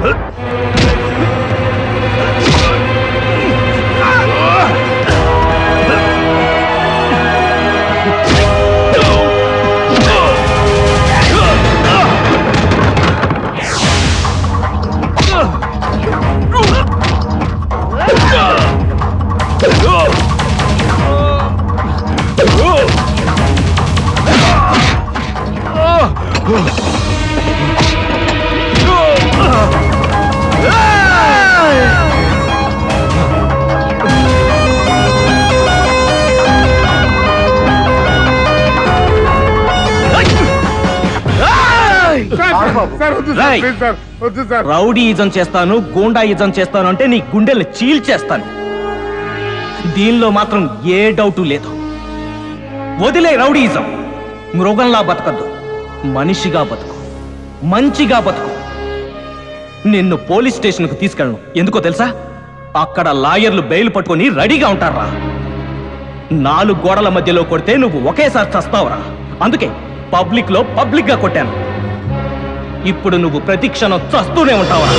రేయ్, రౌడీయిజం చేస్తాను గూండాయిజం చేస్తాను అంటే నీ గుండెలు చీల్చేస్తాను దీనిలో మాత్రం ఏ డౌటు లేదు వదిలే రౌడీయిజం మృగంలా బతకద్దు మనిషిగా బతుకు మంచిగా బతుకు నిన్ను పోలీస్ స్టేషన్కు తీసుకెళ్ళను ఎందుకో తెలుసా అక్కడ లాయర్లు బెయిల్ పట్టుకొని రెడీగా ఉంటారా నాలుగు గోడల మధ్యలో కొడితే నువ్వు ఒకేసారి చస్తావురా అందుకే పబ్లిక్ లో పబ్లిక్ గా కొట్టాను ఇప్పుడు నువ్వు ప్రతి క్షణం చస్తూనే ఉంటావా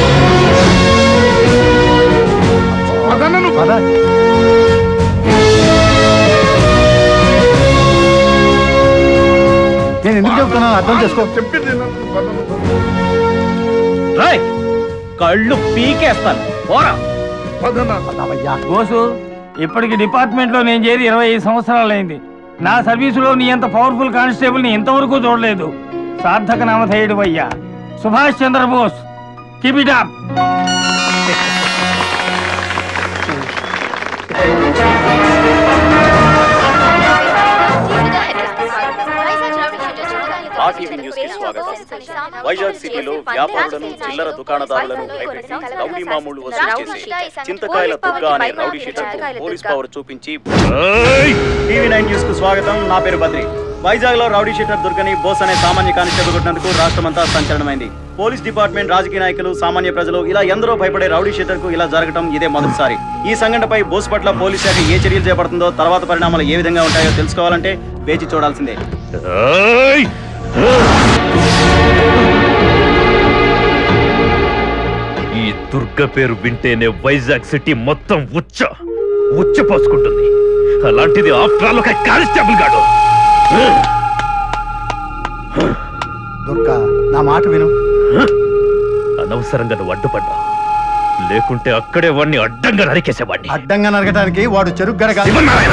నేను ఎందుకు చెప్తున్నాను అర్థం చేసుకో రాయ్ కళ్ళు పీకేస్తాను పోరా బోసు ఇప్పటికి డిపార్ట్మెంట్ లో నేను చేరి ఇరవై ఐదు సంవత్సరాలైంది నా సర్వీసులో నీ అంత పవర్ఫుల్ కానిస్టేబుల్ ని ఇంతవరకు చూడలేదు సార్థక నామధేయుడు అయ్యా Subhash Chandrabose keep it up RTV news కి స్వాగతం వైజాగ్ సిటీలో వ్యాపారులను చిల్లర దుకాణదారులను భయపెట్టి రౌడీ మామూలు వసూలు చేసి చింతకాయల దుర్గ అనే రౌడీ షీటర్ పోలీస్ పవర్ చూపించి టీవీ నైన్ న్యూస్ కు స్వాగతం నా పేరు బద్రి వైజాగ్ లో రౌడీ షీటర్ దుర్గని బోస్ అనే సామాన్య కానిస్టేబుల్ కొట్టినందుకు రాష్ట్రమంతా సంచలనమైంది పోలీస్ డిపార్ట్మెంట్ రాజకీయ నాయకులు సామాన్య ప్రజలు ఇలా ఎందరో భయపడే రౌడీ షీటర్ కు ఇలా జరగడం ఇదే మొదటిసారి ఈ సంఘటనపై బోస్ పట్ల పోలీస్ శాఖ ఏ చర్యలు చేపడుతుందో తర్వాత పరిణామాలు ఏ విధంగా ఉంటాయో తెలుసుకోవాలంటే వేచి చూడాల్సిందే ఈ దుర్గ పేరు వింటేనే వైజాగ్ సిటీ మొత్తం ఉచ్చ ఉచ్చ పోసుకుంటుంది అలాంటిది ఆఫ్టర్ ఆల్ ఒక కానిస్టేబుల్ గాడు దుర్గా నా మాట విను అనవసరంగా నువ్వు అడ్డుపడ్డా లేకుంటే అక్కడే వాడిని అడ్డంగా నరికేసేవాడిని అడ్డంగా నరగటానికి వాడు చెరుకు గడక శివనారాయణ!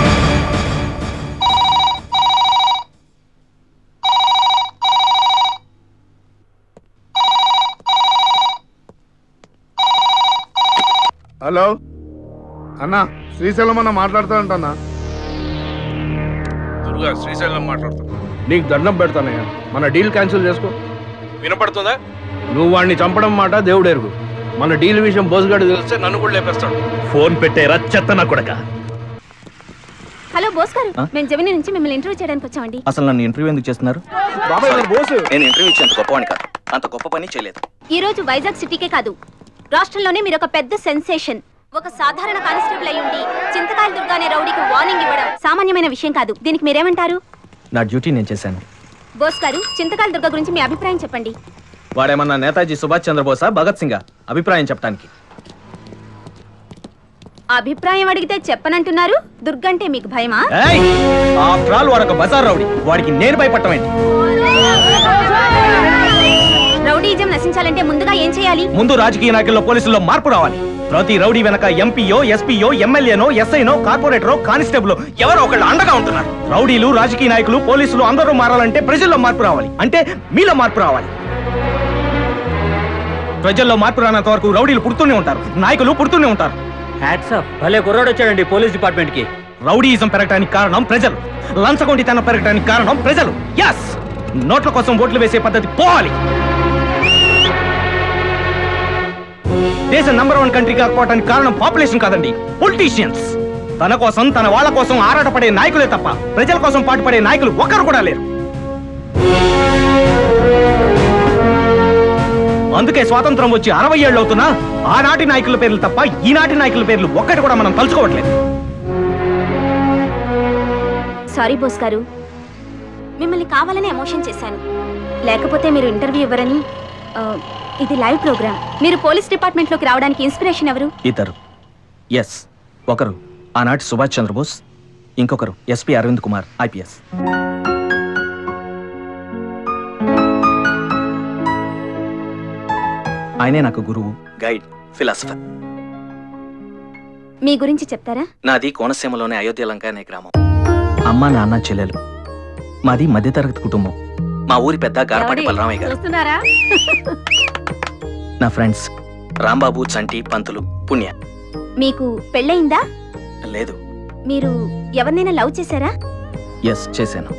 హలో అన్నా శ్రీశైలం అన్న మాట్లాడుతా ఉంటానా దుర్గా శ్రీశైలం మాట్లాడుతున్నా నీకు దండం పెడతానయ్యా మన డీల్ క్యాన్సిల్ చేసుకో వినపడుతుందా నువ్వు వాడిని చంపడం మాట దేవుడు ఎరుగు మన డీల్ విషయం బోసుగాడు తెలిస్తే నన్ను కూడా లేపేస్తాడు ఫోన్ పెట్టేరా చెత్త నా కొడక హలో బోస్ గారు ఆ? మేము జమిని నుంచి మిమ్మల్ని ఇంటర్వ్యూ చేయడానికి వచ్చామండి అసలు నన్ను ఇంటర్వ్యూ ఎందుకు చేస్తున్నారు నేను ఇంటర్వ్యూ ఇచ్చేంత గొప్పవాణి కాదు అంత గొప్ప పని చేయలేదు ఈ రోజు వైజాగ్ సిటీకే కాదు రాష్ట్రంలోనే మీరు ఒక పెద్ద సెన్సేషన్ ఒక సాధారణ కానిస్టేబుల్ అయి ఉండి చింతకాయల దుర్గా అనే రౌడీకి వార్నింగ్ ఇవ్వడం సామాన్యమైన విషయం కాదు దీనికి మీరేమంటారు నా డ్యూటీ నేను చేశాను బోస్ గారు చింతకాయల దుర్గా గురించి మీ అభిప్రాయం చెప్పండి వాడేమన్నా నేతాజీ సుభాష్ చంద్రబోసా భగత్ సింగ్ అభిప్రాయం చెప్పడానికి అభిప్రాయం అడిగితే చెప్పనంటున్నారు దుర్గంటే మీకు భయమా ఆఫ్టర్ ఆల్ వాడు ఒక బజార్ రౌడీ వాడికి నేను భయపడటమేంటి రౌడీజం నశించాలంటే ముందుగా ఏం చేయాలి ముందు రాజకీయ నాయకుల్లో పోలీసుల్లో మార్పు రావాలి ప్రతి రౌడీ వెనక ఎంపీయో ఎస్పీయో ఎమ్మెల్యేనో ఎస్ఐనో కార్పొరేటరో కానిస్టేబుల్ ఎవరో ఒకళ్ళు అండగా ఉంటున్నారు రౌడీలు రాజకీయ నాయకులు పోలీసులు అందరూ మారాలంటే ప్రజల్లో మార్పు రావాలి అంటే మీలో మార్పు రావాలి ప్రజల్లో మార్పు రానంత వరకు రౌడీలు పుడుతూనే ఉంటారు నాయకులు పుడుతూనే ఉంటారు హ్యాట్సాప్ భలే కుర్రాడు వచ్చాడండి పోలీస్ డిపార్ట్మెంట్ కి రౌడీయిజం పెరగడానికి కారణం ప్రజలు లంచగొండితనం పెరగడానికి కారణం ప్రజలు ఎస్ నోట్ల కోసం ఓట్లు వేసే పద్ధతి పోవాలి దేశం నంబర్ వన్ కంట్రీ కాకపోవడానికి కారణం పాపులేషన్ కాదండి పొలిటీషియన్స్ తన కోసం తన వాళ్ళ కోసం ఆరాటపడే నాయకులే తప్ప ప్రజల కోసం పాటుపడే నాయకులు ఒక్కరు కూడా లేరు అందుకే స్వాతంత్రం వచ్చి అరవై ఏళ్ళు అవుతున్నా ఆనాటి నాయకుల పేర్లు తప్ప ఈనాటి నాయకుల పేర్లు ఒక్కటి కూడా మనం తలుచుకోవట్లేదు సారీ బోస్ గారు మిమ్మల్ని కావాలని ఎమోషన్ చేశాను లేకపోతే మీరు ఇంటర్వ్యూ ఇవ్వరని ఆ, ఇది లైవ్ ప్రోగ్రామ్ మీరు పోలీస్ డిపార్ట్మెంట్ లోకి రావడానికి ఇన్స్పిరేషన్ ఎవరు ఇద్దరు ఎస్ ఒకరు ఆనాటి సుభాష్ చంద్రబోస్ ఇంకొకరు ఎస్పి అరవింద్ కుమార్ ఐపీఎస్ ఆయనే నాకు గురువు గైడ్ ఫిలాసఫర్ మీ గురించి చెప్తారా నాది కోనసీమలోని అయోధ్య లంక అనే గ్రామం అమ్మ నాన్న చెల్లెలు మాది మధ్యతరగతి కుటుంబం మా ఊరి పెద్ద గారపాటి బలరామయ్య గారు చూస్తున్నారా నా ఫ్రెండ్స్ రాంబాబు చంటి పంతులు పుణ్య మీకు పెళ్ళయిందా లేదు మీరు ఎవరినైనా లవ్ చేశారా ఎస్ చేశాను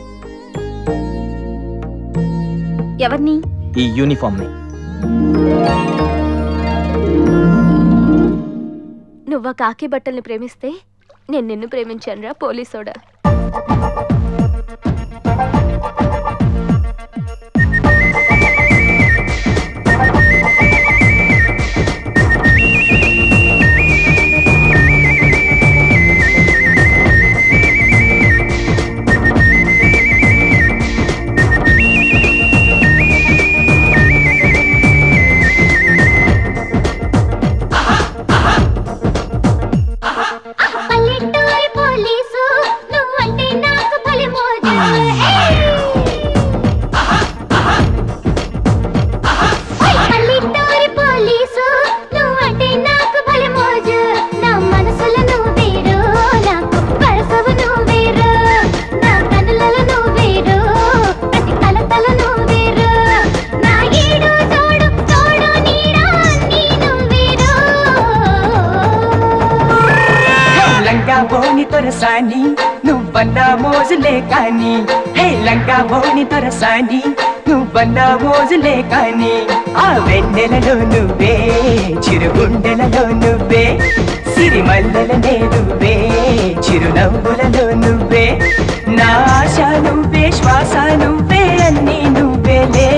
ఎవరిని ఈ యూనిఫామ్ ని నువ్వు కాకి బట్టల్ని ప్రేమిస్తే నేను నిన్ను ప్రేమించానురా పోలీసోడా పల్లెటూరి పోలీసు నువ్వంటే నాకు భలే మోజు ఓయ్ పల్లెటూరి పోలీసు నువ్వంటే నాకు భలే మోజు నా మనసులో నువ్వు వేరు నాకు పరసవు నువ్వు వేరు నా కనులలో నువ్వు వేరు ప్రతి కలతల నువ్వు వేరు నా ఈడు తోడు తోడు నీడా అన్నీ నువ్వు వేరు లంగా బోని తొరసాని నువ్వన్నా మోజులే కాని హే లంగా బోని తొరసాని నువ్వన్నా మోజులే కాని ఆ వెన్నెలలో నువ్వే చిరుగుండెలలో నువ్వే సిరిమల్లెలనే నువ్వే చిరునవ్వులలో నువ్వే నా ఆశ నువ్వే శ్వాస నువ్వే అన్నీ నువ్వేలే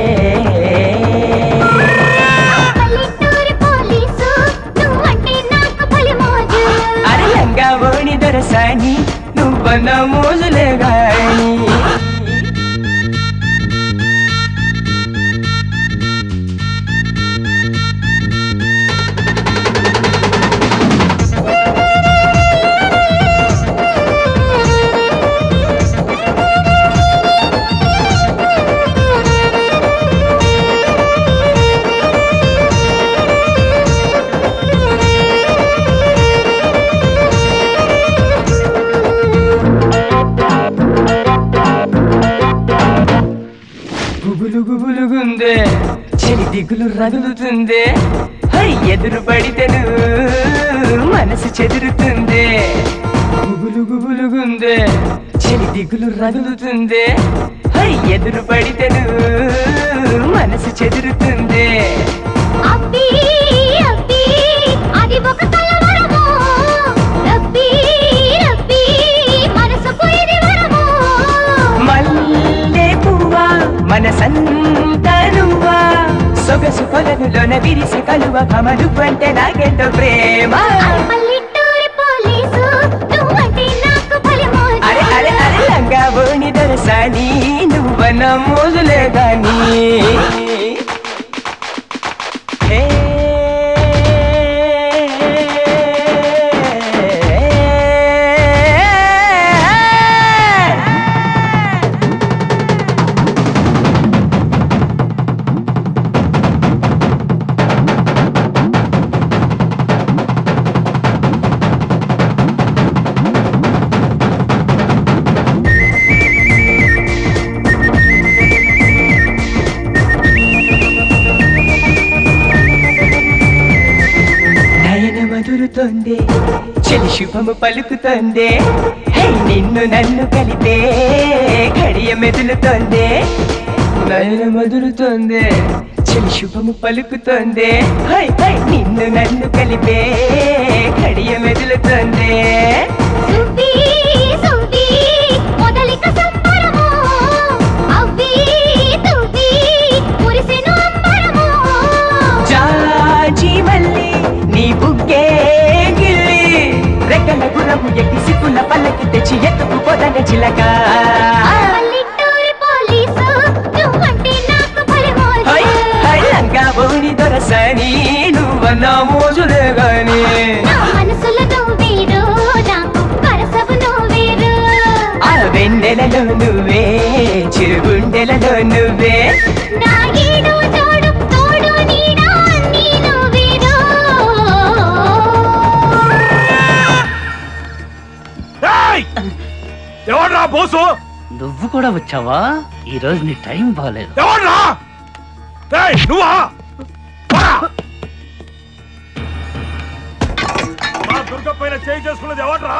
పల్లెటూరి పోలీసు నువ్వంటే నాకు భలే మోజు అరే లంగా బోని దొరసాని నువ్వన్న మోజులే గాని గుబులు గుబులుగుందే చెలి దిగులు రగులుతుందే హై ఎదురు పడితేను మనసు చెదురుతుందే గుబులు గుబులుగుందే చెలి దిగులు రగులుతుందే హై ఎదురు పడితేను మనసు చెదురుతుందే అబ్బి అబ్బి అది ఒక కలవరము రబ్బి రబ్బి మనసుకు ఇది వరము మల్లె పువ్వా మనసంతా నువ్వా సొగసు కొలనులోన విరిసి కలువ కమలు అంటే నాకెంతో ప్రేమ పల్లెటూరి పోలీసు నువ్వంటే నాకు భలే మోజు అరే అరే అరే లంగా బోని దొరసాని నువ్వన్న మోజులే గాని ఏ నయన మధురుతోంది చెలి శుభము పలుకుతోంది హై నిన్ను నన్ను కలిపే ఘడియ మెదులుతోంది నయన మధురుతోంది చెలి శుభము పలుకుతోంది హై హై నిన్ను నన్ను కలిపే ఘడియ మెదులుతోంది సువ్వి సువ్వి మొదలిక సంబరము అవ్వి తువ్వి మురిసెను అంబరము జాజి మల్లి నీ బుగ్గే గిల్లి రెక్కల గురము ఎక్కి సిక్కుల పల్లకి తెచ్చి ఎత్తుకు పోదన చిలక పల్లెటూరి పోలీసు నువ్వంటే నాకు భలే హై మోజు హై లంగా సని నువ్వన్న మోజులే గాని నా మనసులో నువ్వేరు నాకు పరసవు నువ్వేరు ఆ వెన్నెలలో నువ్వే చిరుగుండెలలో నువ్వే నా ఈడు తోడు తోడు నీడా అన్నీ నువ్వేరు ఎవడ్రా బోసు నువ్వు కూడా వచ్చావా ఈ రోజు నీ టైం బాగాలేదు ఎవడ్రా ఏయ్, నువ్వా పోరా. మా దుర్గ పైన చేయి చేసుకున్నది ఎవడ్రా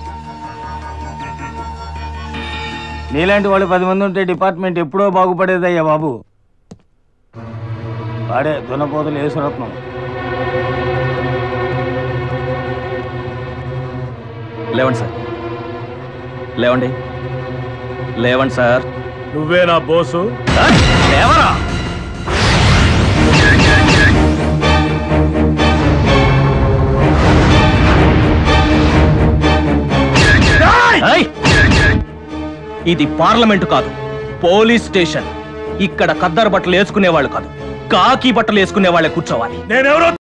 నీలాంటి వాళ్ళు పది మంది ఉంటే డిపార్ట్మెంట్ ఎప్పుడో బాగుపడేదయ్యా బాబు వాడే దున్నపోతులు యేసురత్నం లేవండి సార్ లేవండి లేవండి సార్ నువ్వే నా బోసు లేవరా ఏయ్! ఇది పార్లమెంటు కాదు పోలీస్ స్టేషన్ ఇక్కడ కద్దరు బట్టలు వేసుకునే వాళ్ళు కాదు కాకి బట్టలు వేసుకునే వాళ్ళే కూర్చోవాలి నేనెవరో